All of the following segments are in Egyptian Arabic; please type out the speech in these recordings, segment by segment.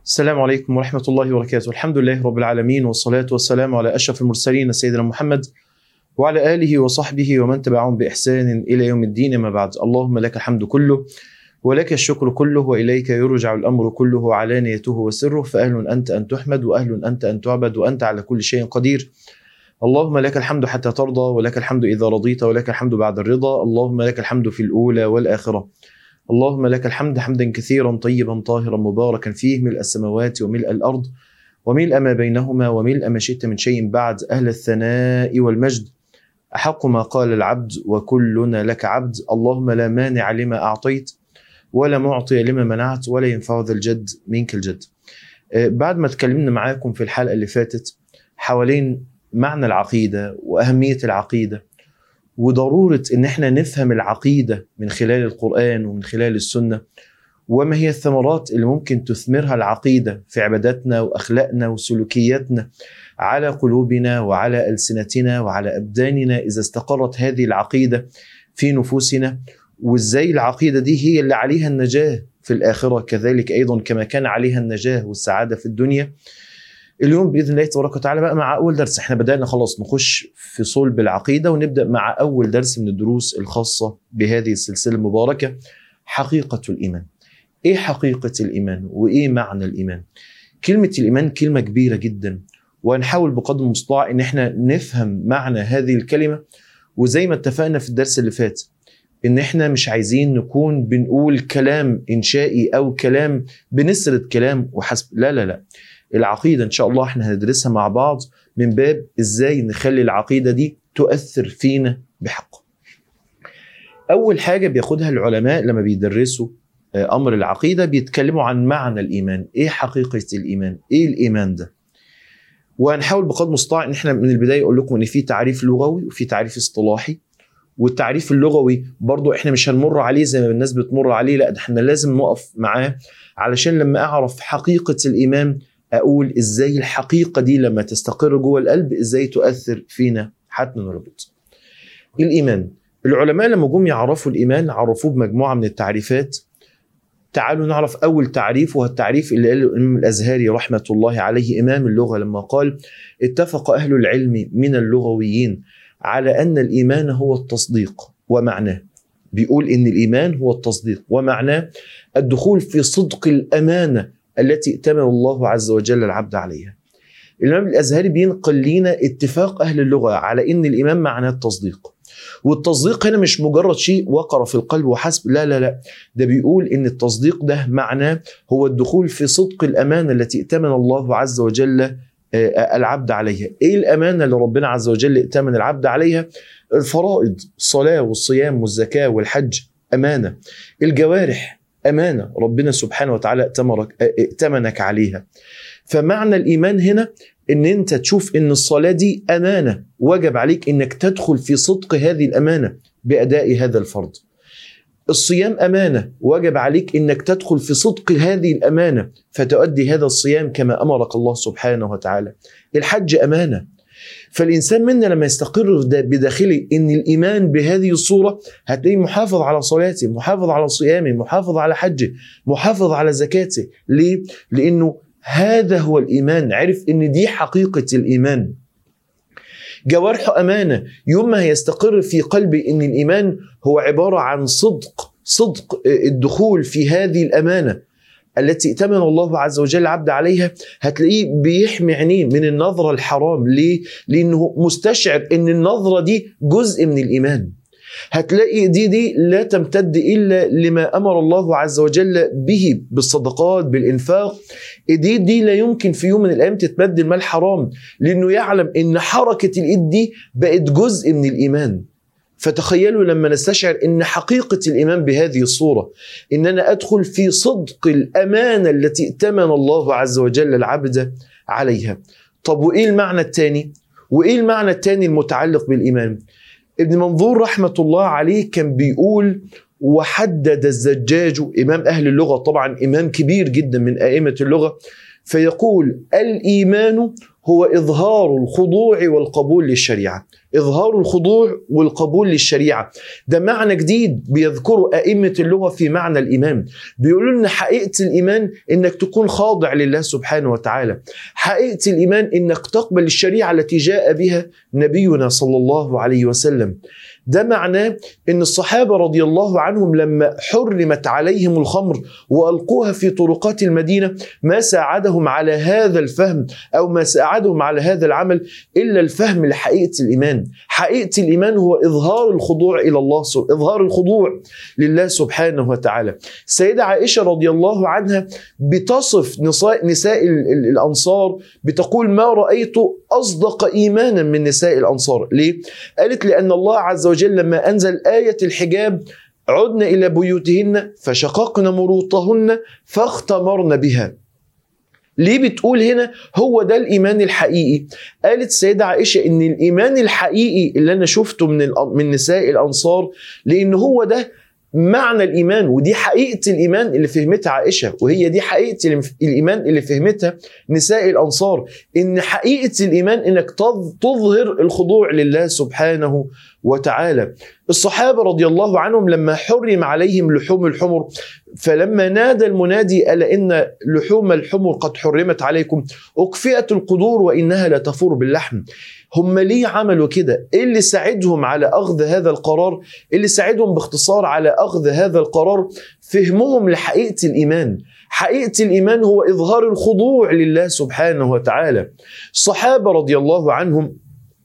السلام عليكم ورحمة الله وبركاته الحمد لله رب العالمين والصلاة والسلام على أشرف المرسلين سيدنا محمد وعلى آله وصحبه ومن تبعهم بإحسان إلى يوم الدين ما بعد اللهم لك الحمد كله ولك الشكر كله وإليك يرجع الأمر كله علانيته وسره فأهل أنت أن تحمد وأهل أنت أن تعبد وأنت على كل شيء قدير اللهم لك الحمد حتى ترضى ولك الحمد إذا رضيت ولك الحمد بعد الرضا اللهم لك الحمد في الأولى والآخرة اللهم لك الحمد حمدا كثيرا طيبا طاهرا مباركا فيه ملء السماوات وملء الأرض وملء ما بينهما وملء ما شئت من شيء بعد أهل الثناء والمجد أحق ما قال العبد وكلنا لك عبد اللهم لا مانع لما أعطيت ولا معطي لما منعت ولا ينفع ذا الجد منك الجد آه، بعد ما اتكلمنا معاكم في الحلقة اللي فاتت حوالين معنى العقيدة وأهمية العقيدة وضرورة إن احنا نفهم العقيدة من خلال القرآن ومن خلال السنة وما هي الثمرات اللي ممكن تثمرها العقيدة في عباداتنا وأخلاقنا وسلوكياتنا على قلوبنا وعلى ألسنتنا وعلى أبداننا إذا استقرت هذه العقيدة في نفوسنا وإزاي العقيدة دي هي اللي عليها النجاة في الآخرة كذلك أيضا كما كان عليها النجاة والسعادة في الدنيا اليوم باذن الله تبارك وتعالى بقى مع اول درس احنا بدانا خلاص نخش في صلب العقيده ونبدا مع اول درس من الدروس الخاصه بهذه السلسله المباركه حقيقه الايمان. ايه حقيقه الايمان وايه معنى الايمان؟ كلمه الايمان كلمه كبيره جدا وهنحاول بقدر المستطاع ان احنا نفهم معنى هذه الكلمه وزي ما اتفقنا في الدرس اللي فات ان احنا مش عايزين نكون بنقول كلام انشائي او كلام بنسرد كلام وحسب لا لا لا العقيدة إن شاء الله احنا هندرسها مع بعض من باب إزاي نخلي العقيدة دي تؤثر فينا بحق أول حاجة بياخدها العلماء لما بيدرسوا آه، أمر العقيدة بيتكلموا عن معنى الإيمان إيه حقيقة الإيمان إيه الإيمان ده وهنحاول بقدر المستطاع ان احنا من البدايه اقول لكم ان في تعريف لغوي وفي تعريف اصطلاحي والتعريف اللغوي برضو احنا مش هنمر عليه زي ما الناس بتمر عليه لا ده احنا لازم نقف معاه علشان لما اعرف حقيقه الايمان اقول ازاي الحقيقه دي لما تستقر جوه القلب ازاي تؤثر فينا حتى نربط الايمان العلماء لما جم يعرفوا الايمان عرفوه بمجموعه من التعريفات تعالوا نعرف اول تعريف وهو التعريف اللي قاله الامام الازهري رحمه الله عليه امام اللغه لما قال اتفق اهل العلم من اللغويين على ان الايمان هو التصديق ومعناه بيقول ان الايمان هو التصديق ومعناه الدخول في صدق الامانه التي ائتمن الله عز وجل العبد عليها الإمام الأزهري بينقل لنا اتفاق أهل اللغة على إن الإيمان معناه التصديق والتصديق هنا مش مجرد شيء وقر في القلب وحسب لا لا لا ده بيقول ان التصديق ده معناه هو الدخول في صدق الامانه التي ائتمن الله عز وجل آه، العبد عليها ايه الامانه اللي ربنا عز وجل ائتمن العبد عليها الفرائض الصلاه والصيام والزكاه والحج امانه الجوارح امانه ربنا سبحانه وتعالى ائتمرك ائتمنك عليها فمعنى الايمان هنا ان انت تشوف ان الصلاه دي امانه وجب عليك انك تدخل في صدق هذه الامانه باداء هذا الفرض الصيام امانه وجب عليك انك تدخل في صدق هذه الامانه فتؤدي هذا الصيام كما امرك الله سبحانه وتعالى الحج امانه فالانسان منا لما يستقر بداخله ان الايمان بهذه الصوره هتلاقيه محافظ على صلاته محافظ على صيامه محافظ على حجه محافظ على زكاته ليه لانه هذا هو الايمان عرف ان دي حقيقه الايمان جوارحه امانه يوم ما هيستقر في قلبي ان الايمان هو عباره عن صدق صدق الدخول في هذه الامانه التي ائتمن الله عز وجل العبد عليها هتلاقيه بيحمي عينيه من النظرة الحرام ليه؟ لأنه مستشعر أن النظرة دي جزء من الإيمان هتلاقي دي دي لا تمتد الا لما امر الله عز وجل به بالصدقات بالانفاق دي دي لا يمكن في يوم من الايام تتمد المال حرام لانه يعلم ان حركه الايد دي بقت جزء من الايمان فتخيلوا لما نستشعر ان حقيقه الايمان بهذه الصوره ان انا ادخل في صدق الامانه التي ائتمن الله عز وجل العبد عليها. طب وايه المعنى الثاني؟ وايه المعنى الثاني المتعلق بالايمان؟ ابن منظور رحمه الله عليه كان بيقول وحدد الزجاج امام اهل اللغه طبعا امام كبير جدا من ائمه اللغه فيقول الايمان هو إظهار الخضوع والقبول للشريعة إظهار الخضوع والقبول للشريعة ده معنى جديد بيذكره أئمة اللغة في معنى الإيمان بيقولوا لنا حقيقة الإيمان إنك تكون خاضع لله سبحانه وتعالى حقيقة الإيمان إنك تقبل الشريعة التي جاء بها نبينا صلى الله عليه وسلم ده معناه ان الصحابه رضي الله عنهم لما حرمت عليهم الخمر والقوها في طرقات المدينه ما ساعدهم على هذا الفهم او ما ساعدهم على هذا العمل الا الفهم لحقيقه الايمان. حقيقه الايمان هو اظهار الخضوع الى الله اظهار الخضوع لله سبحانه وتعالى. السيده عائشه رضي الله عنها بتصف نساء نساء الانصار بتقول ما رايت اصدق ايمانا من نساء الانصار، ليه؟ قالت لان الله عز وجل وجل لما أنزل آية الحجاب عدنا إلى بيوتهن فشققن مروطهن فاختمرن بها ليه بتقول هنا هو ده الإيمان الحقيقي قالت السيدة عائشة إن الإيمان الحقيقي اللي أنا شفته من, من نساء الأنصار لأن هو ده معنى الايمان ودي حقيقه الايمان اللي فهمتها عائشه وهي دي حقيقه الايمان اللي فهمتها نساء الانصار ان حقيقه الايمان انك تظهر الخضوع لله سبحانه وتعالى الصحابه رضي الله عنهم لما حرم عليهم لحوم الحمر فلما نادى المنادي الا ان لحوم الحمر قد حرمت عليكم اكفئت القدور وانها لا تفور باللحم هم ليه عملوا كده؟ ايه اللي ساعدهم على اخذ هذا القرار؟ إيه اللي ساعدهم باختصار على اخذ هذا القرار فهمهم لحقيقه الايمان. حقيقه الايمان هو اظهار الخضوع لله سبحانه وتعالى. الصحابه رضي الله عنهم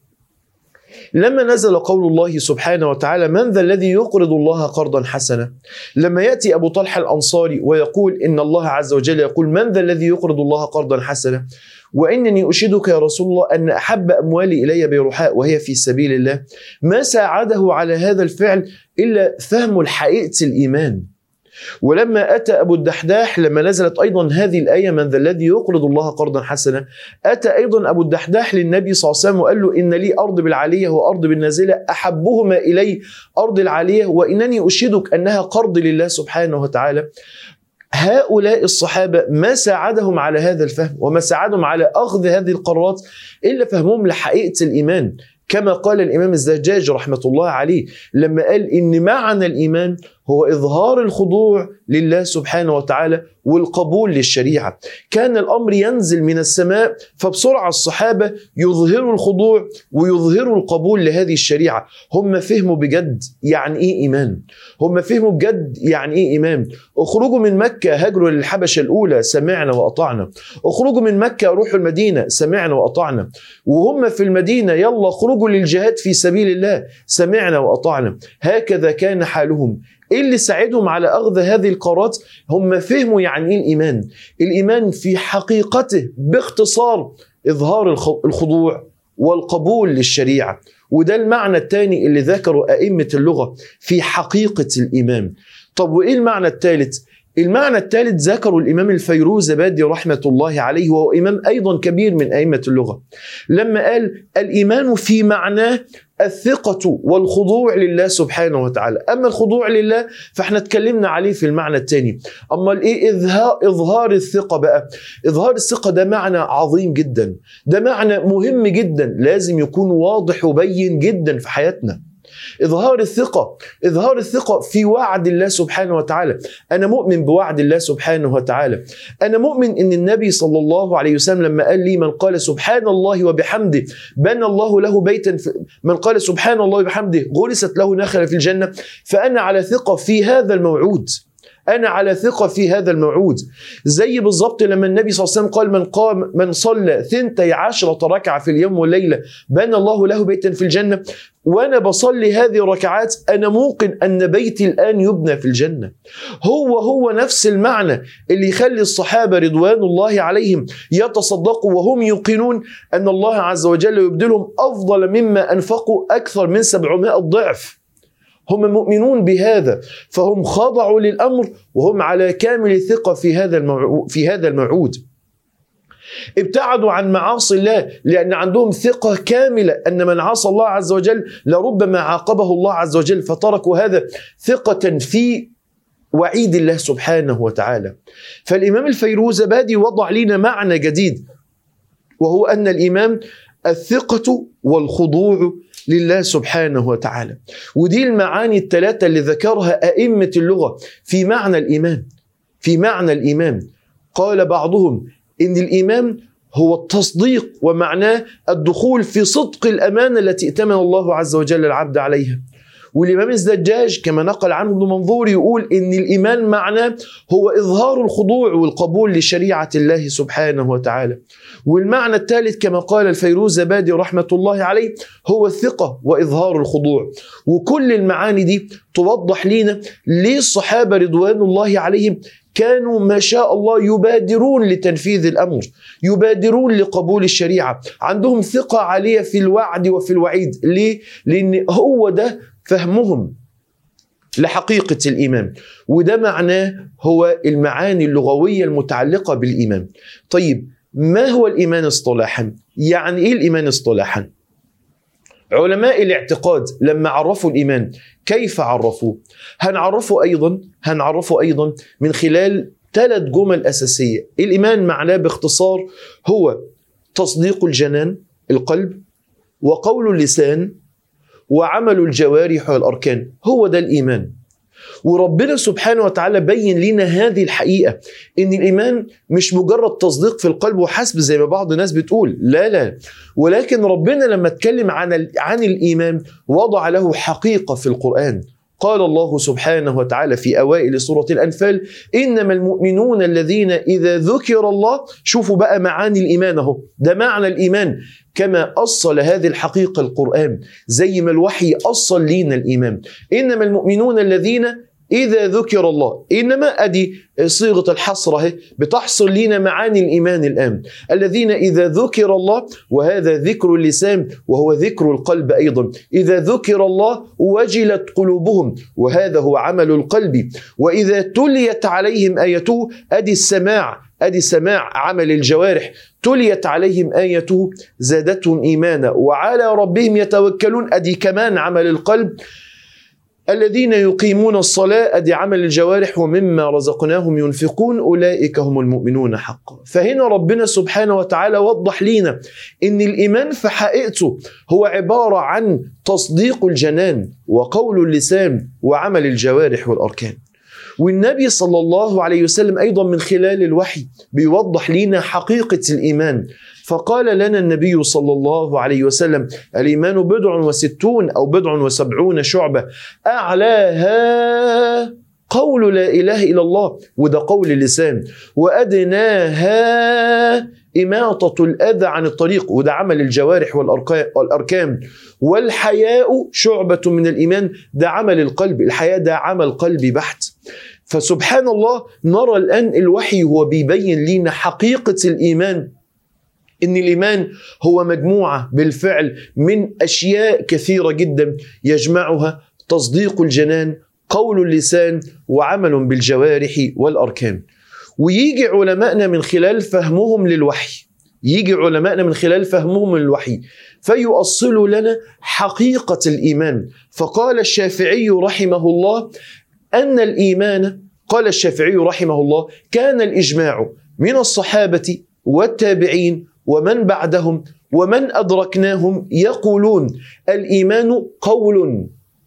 لما نزل قول الله سبحانه وتعالى من ذا الذي يقرض الله قرضا حسنا لما ياتي ابو طلحه الانصاري ويقول ان الله عز وجل يقول من ذا الذي يقرض الله قرضا حسنا وانني اشهدك يا رسول الله ان احب اموالي الي بيرحاء وهي في سبيل الله ما ساعده على هذا الفعل الا فهم الحقيقه الايمان ولما أتى أبو الدحداح لما نزلت أيضا هذه الآية من ذا الذي يقرض الله قرضا حسنا أتى أيضا أبو الدحداح للنبي صلى الله عليه وسلم وقال له إن لي أرض بالعالية وأرض بالنازلة أحبهما إلي أرض العالية وإنني أشهدك أنها قرض لله سبحانه وتعالى هؤلاء الصحابة ما ساعدهم على هذا الفهم وما ساعدهم على أخذ هذه القرارات إلا فهمهم لحقيقة الإيمان كما قال الإمام الزجاج رحمة الله عليه لما قال إن معنى الإيمان هو إظهار الخضوع لله سبحانه وتعالى والقبول للشريعة كان الأمر ينزل من السماء فبسرعة الصحابة يظهروا الخضوع ويظهروا القبول لهذه الشريعة هم فهموا بجد يعني إيه إيمان هم فهموا بجد يعني إيه إيمان اخرجوا من مكة هاجروا للحبشة الأولى سمعنا وأطعنا اخرجوا من مكة روحوا المدينة سمعنا وأطعنا وهم في المدينة يلا اخرجوا للجهاد في سبيل الله سمعنا وأطعنا هكذا كان حالهم ايه اللي ساعدهم على اخذ هذه القرارات هم فهموا يعني ايه الايمان الايمان في حقيقته باختصار اظهار الخضوع والقبول للشريعه وده المعنى الثاني اللي ذكره ائمه اللغه في حقيقه الايمان طب وايه المعنى الثالث المعنى الثالث ذكره الإمام الفيروزبادي رحمة الله عليه وهو إمام أيضا كبير من أئمة اللغة لما قال الإيمان في معناه الثقة والخضوع لله سبحانه وتعالى أما الخضوع لله فاحنا اتكلمنا عليه في المعنى الثاني أما الإيه إظهار الثقة بقى إظهار الثقة ده معنى عظيم جدا ده معنى مهم جدا لازم يكون واضح وبين جدا في حياتنا إظهار الثقة إظهار الثقة في وعد الله سبحانه وتعالى أنا مؤمن بوعد الله سبحانه وتعالى أنا مؤمن أن النبي صلى الله عليه وسلم لما قال لي من قال سبحان الله وبحمده بنى الله له بيتا من قال سبحان الله وبحمده غرست له نخلة في الجنة فأنا على ثقة في هذا الموعود انا على ثقه في هذا الموعود زي بالظبط لما النبي صلى الله عليه وسلم قال من قام من صلى ثنتي عشرة ركعة في اليوم والليلة بنى الله له بيتا في الجنة وانا بصلي هذه الركعات انا موقن ان بيتي الان يبنى في الجنه هو هو نفس المعنى اللي يخلي الصحابه رضوان الله عليهم يتصدقوا وهم يوقنون ان الله عز وجل يبدلهم افضل مما انفقوا اكثر من 700 ضعف هم مؤمنون بهذا فهم خضعوا للامر وهم على كامل ثقه في هذا الموعود في هذا الموعود ابتعدوا عن معاصي الله لأن عندهم ثقة كاملة أن من عصى الله عز وجل لربما عاقبه الله عز وجل فتركوا هذا ثقة في وعيد الله سبحانه وتعالى فالإمام الفيروزبادي وضع لنا معنى جديد وهو أن الإيمان الثقة والخضوع لله سبحانه وتعالى ودي المعاني الثلاثة اللي ذكرها أئمة اللغة في معنى الإيمان في معنى الإيمان قال بعضهم إن الإيمان هو التصديق ومعناه الدخول في صدق الأمانة التي ائتمن الله عز وجل العبد عليها والإمام الزجاج كما نقل عنه ابن منظور يقول إن الإيمان معناه هو إظهار الخضوع والقبول لشريعة الله سبحانه وتعالى والمعنى الثالث كما قال الفيروز زبادي رحمة الله عليه هو الثقة وإظهار الخضوع وكل المعاني دي توضح لنا ليه الصحابة رضوان الله عليهم كانوا ما شاء الله يبادرون لتنفيذ الامر، يبادرون لقبول الشريعه، عندهم ثقه عاليه في الوعد وفي الوعيد، ليه؟ لان هو ده فهمهم لحقيقه الايمان، وده معناه هو المعاني اللغويه المتعلقه بالايمان. طيب ما هو الايمان اصطلاحا؟ يعني ايه الايمان اصطلاحا؟ علماء الاعتقاد لما عرفوا الايمان كيف عرفوه؟ هنعرفه ايضا هنعرفه ايضا من خلال ثلاث جمل اساسيه، الايمان معناه باختصار هو تصديق الجنان القلب وقول اللسان وعمل الجوارح والاركان، هو ده الايمان. وربنا سبحانه وتعالى بين لنا هذه الحقيقة إن الإيمان مش مجرد تصديق في القلب وحسب زي ما بعض الناس بتقول لا لا ولكن ربنا لما اتكلم عن عن الإيمان وضع له حقيقة في القرآن قال الله سبحانه وتعالى في أوائل سورة الأنفال إنما المؤمنون الذين إذا ذكر الله شوفوا بقى معاني الإيمان أهو ده معنى الإيمان كما أصل هذه الحقيقة القرآن زي ما الوحي أصل لينا الإيمان إنما المؤمنون الذين إذا ذكر الله إنما أدي صيغة الحصر اهي بتحصل لنا معاني الإيمان الآن الذين إذا ذكر الله وهذا ذكر اللسان وهو ذكر القلب أيضا إذا ذكر الله وجلت قلوبهم وهذا هو عمل القلب وإذا تليت عليهم آيته أدي السماع ادي سماع عمل الجوارح تليت عليهم ايته زادتهم ايمانا وعلى ربهم يتوكلون ادي كمان عمل القلب الذين يقيمون الصلاة أدي عمل الجوارح ومما رزقناهم ينفقون أولئك هم المؤمنون حقا فهنا ربنا سبحانه وتعالى وضح لنا إن الإيمان في حقيقته هو عبارة عن تصديق الجنان وقول اللسان وعمل الجوارح والأركان والنبي صلى الله عليه وسلم أيضا من خلال الوحي بيوضح لنا حقيقة الإيمان فقال لنا النبي صلى الله عليه وسلم الإيمان بضع وستون أو بضع وسبعون شعبة أعلاها قول لا إله إلا الله وده قول اللسان وأدناها إماطة الأذى عن الطريق وده عمل الجوارح والأركان والحياء شعبة من الإيمان ده عمل القلب الحياء ده عمل قلبي بحت فسبحان الله نرى الآن الوحي هو بيبين لنا حقيقة الإيمان ان الايمان هو مجموعه بالفعل من اشياء كثيره جدا يجمعها تصديق الجنان قول اللسان وعمل بالجوارح والاركان ويجي علمائنا من خلال فهمهم للوحي يجي علمائنا من خلال فهمهم للوحي فيؤصلوا لنا حقيقه الايمان فقال الشافعي رحمه الله ان الايمان قال الشافعي رحمه الله كان الاجماع من الصحابه والتابعين ومن بعدهم ومن ادركناهم يقولون الايمان قول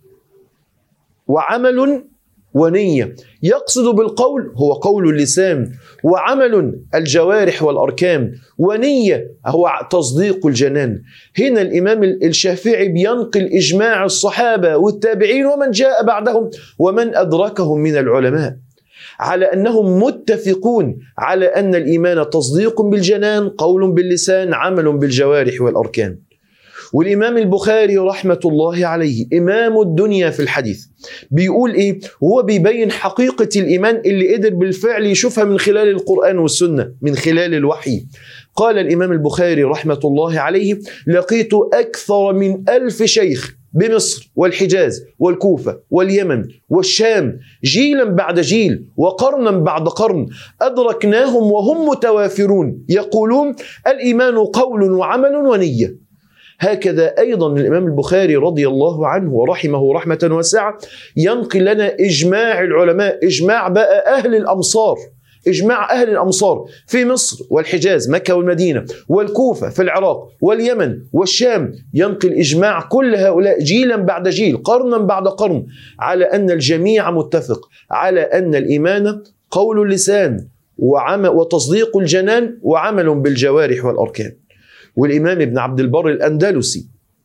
وعمل ونيه يقصد بالقول هو قول اللسان وعمل الجوارح والاركان ونيه هو تصديق الجنان هنا الامام الشافعي بينقل اجماع الصحابه والتابعين ومن جاء بعدهم ومن ادركهم من العلماء على انهم متفقون على ان الايمان تصديق بالجنان قول باللسان عمل بالجوارح والاركان والامام البخاري رحمه الله عليه امام الدنيا في الحديث بيقول ايه هو بيبين حقيقه الايمان اللي قدر بالفعل يشوفها من خلال القران والسنه من خلال الوحي قال الامام البخاري رحمه الله عليه لقيت اكثر من ألف شيخ بمصر والحجاز والكوفة واليمن والشام جيلا بعد جيل وقرنا بعد قرن أدركناهم وهم متوافرون يقولون الإيمان قول وعمل ونية هكذا أيضا الإمام البخاري رضي الله عنه ورحمه رحمة واسعة ينقل لنا إجماع العلماء إجماع بقى أهل الأمصار إجماع أهل الأمصار في مصر والحجاز مكة والمدينة والكوفة في العراق واليمن والشام ينقل إجماع كل هؤلاء جيلا بعد جيل قرنا بعد قرن على أن الجميع متفق على أن الإيمان قول اللسان وعمل وتصديق الجنان وعمل بالجوارح والأركان والإمام ابن عبد البر الأندلسي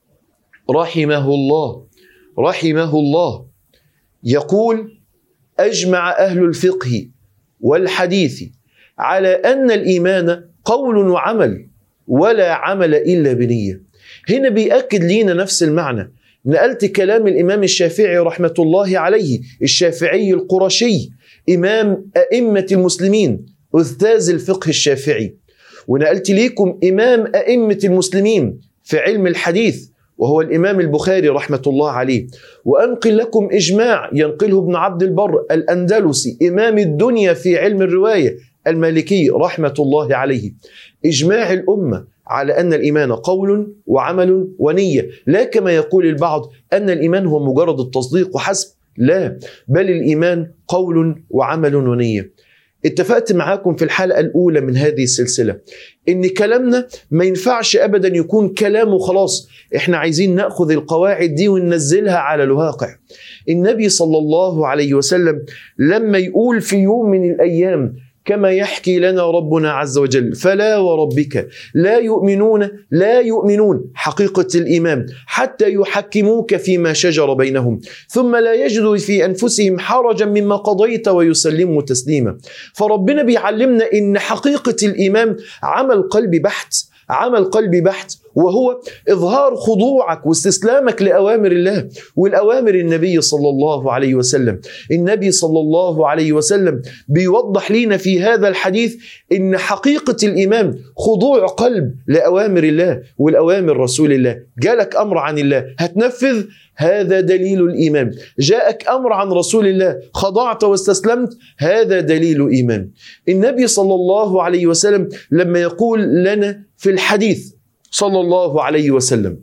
رحمه الله رحمه الله يقول أجمع أهل الفقه والحديث على أن الإيمان قول وعمل ولا عمل إلا بنية هنا بيأكد لينا نفس المعنى نقلت كلام الإمام الشافعي رحمة الله عليه الشافعي القرشي إمام أئمة المسلمين أستاذ الفقه الشافعي ونقلت ليكم إمام أئمة المسلمين في علم الحديث وهو الإمام البخاري رحمة الله عليه وأنقل لكم إجماع ينقله ابن عبد البر الأندلسي إمام الدنيا في علم الرواية المالكي رحمة الله عليه إجماع الأمة على أن الإيمان قول وعمل ونية لا كما يقول البعض أن الإيمان هو مجرد التصديق وحسب لا بل الإيمان قول وعمل ونية اتفقت معاكم في الحلقة الأولى من هذه السلسلة إن كلامنا ما ينفعش أبدا يكون كلام وخلاص إحنا عايزين نأخذ القواعد دي وننزلها على الواقع النبي صلى الله عليه وسلم لما يقول في يوم من الأيام كما يحكي لنا ربنا عز وجل فلا وربك لا يؤمنون لا يؤمنون حقيقة الإيمان حتى يحكموك فيما شجر بينهم ثم لا يجدوا في أنفسهم حرجا مما قضيت ويسلموا تسليما فربنا بيعلمنا إن حقيقة الإيمان عمل قلب بحت عمل قلبي بحت وهو اظهار خضوعك واستسلامك لاوامر الله والاوامر النبي صلى الله عليه وسلم النبي صلى الله عليه وسلم بيوضح لنا في هذا الحديث ان حقيقه الايمان خضوع قلب لاوامر الله والاوامر رسول الله جالك امر عن الله هتنفذ هذا دليل الايمان جاءك امر عن رسول الله خضعت واستسلمت هذا دليل ايمان النبي صلى الله عليه وسلم لما يقول لنا في الحديث صلى الله عليه وسلم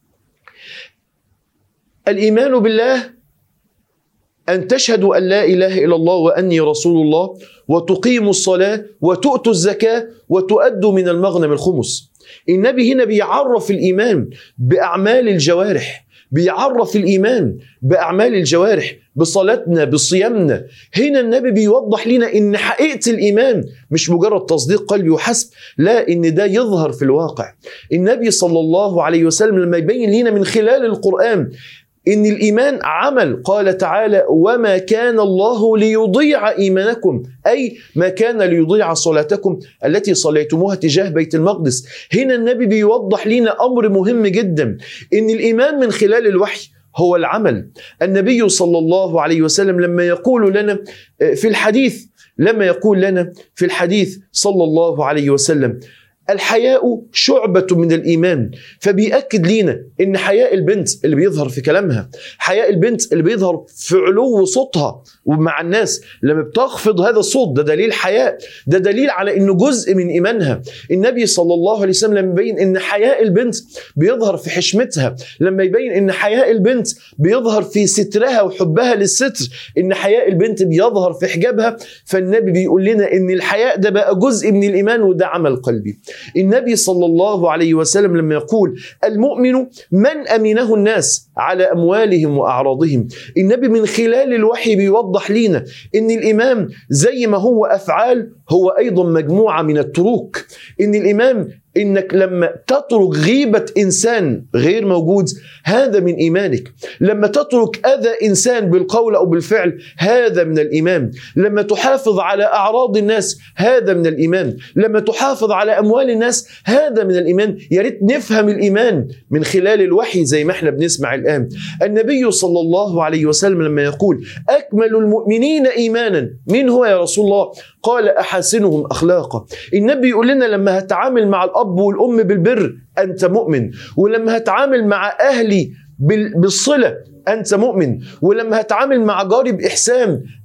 الايمان بالله ان تشهدوا ان لا اله الا الله واني رسول الله وتقيموا الصلاه وتؤتوا الزكاه وتؤدوا من المغنم الخمس النبي هنا بيعرف الايمان باعمال الجوارح بيعرف الايمان باعمال الجوارح بصلاتنا بصيامنا هنا النبي بيوضح لنا ان حقيقه الايمان مش مجرد تصديق قلبي وحسب لا ان ده يظهر في الواقع النبي صلى الله عليه وسلم لما يبين لنا من خلال القران ان الايمان عمل قال تعالى وما كان الله ليضيع ايمانكم اي ما كان ليضيع صلاتكم التي صليتموها تجاه بيت المقدس هنا النبي بيوضح لنا امر مهم جدا ان الايمان من خلال الوحي هو العمل النبي صلى الله عليه وسلم لما يقول لنا في الحديث لما يقول لنا في الحديث صلى الله عليه وسلم الحياء شعبة من الإيمان فبيأكد لينا إن حياء البنت اللي بيظهر في كلامها حياء البنت اللي بيظهر في علو صوتها ومع الناس لما بتخفض هذا الصوت ده دليل حياء ده دليل على إنه جزء من إيمانها النبي صلى الله عليه وسلم لما يبين إن حياء البنت بيظهر في حشمتها لما يبين إن حياء البنت بيظهر في سترها وحبها للستر إن حياء البنت بيظهر في حجابها فالنبي بيقول لنا إن الحياء ده بقى جزء من الإيمان وده عمل قلبي النبي صلى الله عليه وسلم لما يقول المؤمن من امنه الناس على اموالهم واعراضهم النبي من خلال الوحي بيوضح لينا ان الايمان زي ما هو افعال هو ايضا مجموعه من التروك ان الايمان انك لما تترك غيبه انسان غير موجود هذا من ايمانك لما تترك اذى انسان بالقول او بالفعل هذا من الايمان لما تحافظ على اعراض الناس هذا من الايمان لما تحافظ على اموال الناس هذا من الايمان يا ريت نفهم الايمان من خلال الوحي زي ما احنا بنسمع الان النبي صلى الله عليه وسلم لما يقول اكمل المؤمنين ايمانا من هو يا رسول الله قال احاسنهم اخلاقا النبي يقول لنا لما هتعامل مع الاب والام بالبر انت مؤمن ولما هتعامل مع اهلي بالصله انت مؤمن ولما هتعامل مع جاري باحسان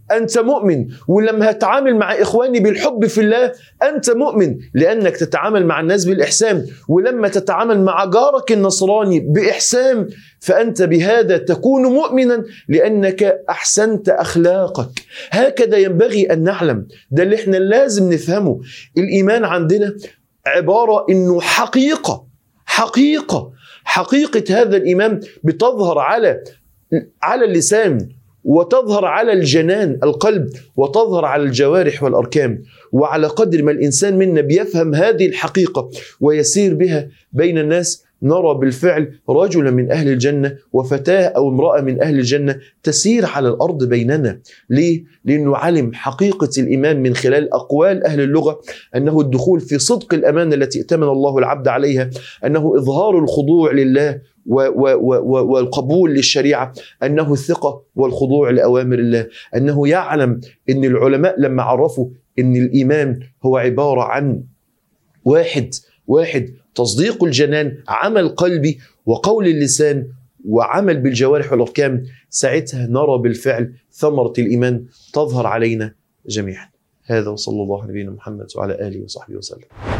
انت مؤمن ولما هتعامل مع اخواني بالحب في الله انت مؤمن لانك تتعامل مع الناس بالاحسان ولما تتعامل مع جارك النصراني باحسان فانت بهذا تكون مؤمنا لانك احسنت اخلاقك هكذا ينبغي ان نعلم ده اللي احنا لازم نفهمه الايمان عندنا عباره انه حقيقه حقيقه حقيقه هذا الايمان بتظهر على على اللسان وتظهر على الجنان القلب وتظهر على الجوارح والاركان وعلى قدر ما الانسان منا بيفهم هذه الحقيقه ويسير بها بين الناس نرى بالفعل رجلا من اهل الجنه وفتاه او امراه من اهل الجنه تسير على الارض بيننا ليه لانه علم حقيقه الايمان من خلال اقوال اهل اللغه انه الدخول في صدق الامانه التي ائتمن الله العبد عليها انه اظهار الخضوع لله و و و والقبول للشريعه انه الثقه والخضوع لاوامر الله انه يعلم ان العلماء لما عرفوا ان الايمان هو عباره عن واحد واحد تصديق الجنان عمل قلبي وقول اللسان وعمل بالجوارح والاركان ساعتها نرى بالفعل ثمره الايمان تظهر علينا جميعا هذا وصلى الله على نبينا محمد وعلى اله وصحبه وسلم